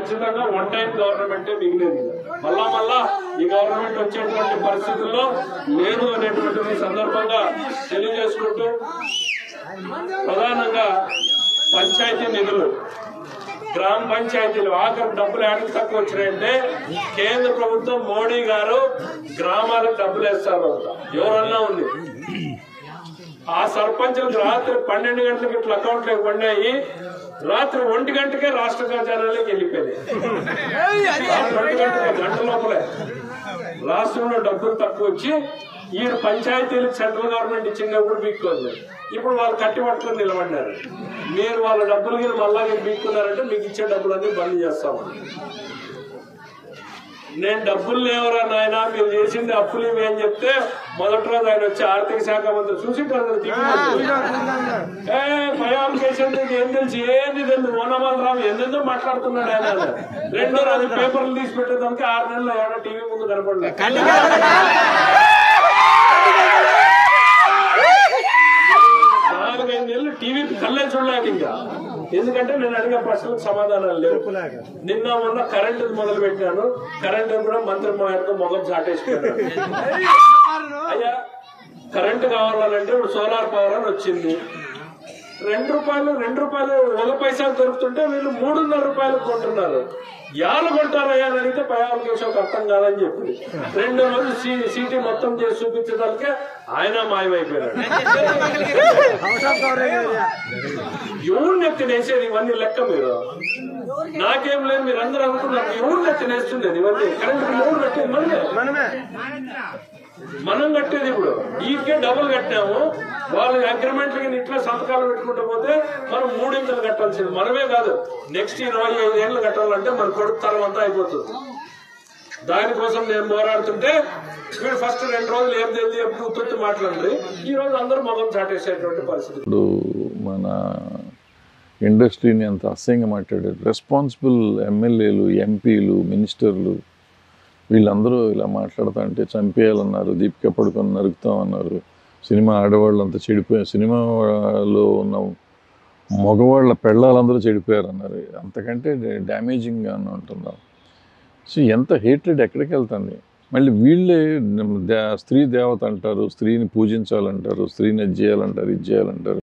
ఖచ్చితంగా one time గవర్నమెంటే మిగిలేదు మళ్ళా మళ్ళా ఈ గవర్నమెంట్ వచ్చేటువంటి పరిస్థితుల్లో లేదు అనేటువంటిది ఈ సందర్భంగా తెలియజేసుకుంటూ ప్రధానంగా పంచాయతీ నిధులు గ్రామ పంచాయతీలు ఆఖరి డబ్బులు ఏడకు తక్కువ వచ్చినాయంటే కేంద్ర ప్రభుత్వం మోడీ గారు గ్రామాలకు డబ్బులు వేస్తారు ఎవరన్నా ఉంది ఆ సర్పంచులకు రాత్రి పన్నెండు గంటలకు ఇట్లా అకౌంట్లోకి పడినాయి రాత్రి ఒంటి గంటకే రాష్ట్ర ఖజానాలోకి వెళ్ళిపోయింది రాత్రి ఒంటి గంటకే గంట లోపలే రాష్ట్రంలో డబ్బులు తక్కువ వచ్చి ఈ పంచాయతీలకు సెంట్రల్ గవర్నమెంట్ ఇచ్చినప్పుడు బీక్కోండి ఇప్పుడు వాళ్ళు కట్టి పట్టుకొని నిలబడినారు మీరు వాళ్ళ డబ్బులు గిరి మళ్ళా బీక్కున్నారంటే మీకు ఇచ్చే డబ్బులన్నీ బంద్ చేస్తాము నేను డబ్బులు లేవరా నాయన మీరు చేసింది అప్పులు ఇవి అని చెప్తే మొదటి రోజు ఆయన వచ్చి ఆర్థిక శాఖ మంత్రి చూసింటారు కదా టీవీ ముందు. ఏ భయాలు కేసంటే ఏం తెలుసు ఏంది తెలుసు ఓనమాల రాము ఎందెందో మాట్లాడుతున్నాడు ఆయన రెండో రోజు పేపర్లు తీసి పెట్టేదానికి ఆరు నెలలు ఎవడో టీవీ ముందు కనపడలేదు నాలుగైదు నెలలు టీవీకి కళ్ళే చూడలేదు ఇంకా ఎందుకంటే నేను అడిగే ప్రశ్నలకు సమాధానాలు లేవు నిన్న మొన్న కరెంటు మొదలు పెట్టాను కరెంటు కూడా మంత్రి మాయకు మొగం చాటేసుకున్నాను అయ్యా కరెంటు కావాలంటే ఇప్పుడు సోలార్ పవర్ అని వచ్చింది రెండు రూపాయలు రెండు రూపాయలు ఒక పైసా దొరుకుతుంటే వీళ్ళు మూడున్నర రూపాయలు కొంటున్నారు యాలు కొంటారయ్యా అని అడిగితే పయాల కేశవకు అర్థం కాదని చెప్పి రెండు రోజులు సీ- సీటీ మొత్తం చేసి చూపించడానికి ఆయన మాయమైపోయాడు ఎవరిని ఎత్తినేసేది ఇవన్నీ లెక్క మీరు నాకేం లేదు మీరు అందరూ అనుకున్నారు ఎవరిని ఎత్తినేస్తుండేది ఇవన్నీ కరెంట్ బిల్ ఎవరు కట్టేది మనమే మనం కట్టేది ఇప్పుడు ఈకే డబుల్ కట్టాము వాళ్ళు అగ్రిమెంట్ ఇట్లా సంతకాలు పెట్టుకుంటూ పోతే మనం మూడింతలు కట్టాల్సింది మనమే కాదు నెక్స్ట్ ఇరవై ఐదు ఏళ్ళు కట్టాలంటే మన కొడుకు తరం అంతా అయిపోతుంది దానికోసం నేను పోరాడుతుంటే వీడు ఫస్ట్ రెండు రోజులు ఏం తెలియదు ఎప్పుడు ఉత్తుత్తి మాట్లాడండి ఈ రోజు అందరూ మొగం చాటేసేటువంటి పరిస్థితి ఇప్పుడు మన ఇండస్ట్రీని అంత అసహ్యంగా మాట్లాడారు రెస్పాన్సిబుల్ ఎమ్మెల్యేలు ఎంపీలు మినిస్టర్లు వీళ్ళందరూ ఇలా మాట్లాడుతా అంటే చంపేయాలన్నారు దీపిక పడుకొని నరుకుతామన్నారు సినిమా ఆడవాళ్ళు అంతా చెడిపోయారు సినిమాలో ఉన్న మగవాళ్ళ పెళ్ళాలందరూ చెడిపోయారు అన్నారు అంతకంటే డ్యామేజింగ్గా అని అంటున్నాం సో ఎంత హేట్రెడ్ ఎక్కడికి వెళ్తుంది మళ్ళీ వీళ్ళే దే- స్త్రీ దేవత అంటారు స్త్రీని పూజించాలంటారు స్త్రీని అది చేయాలంటారు ఇది చేయాలంటారు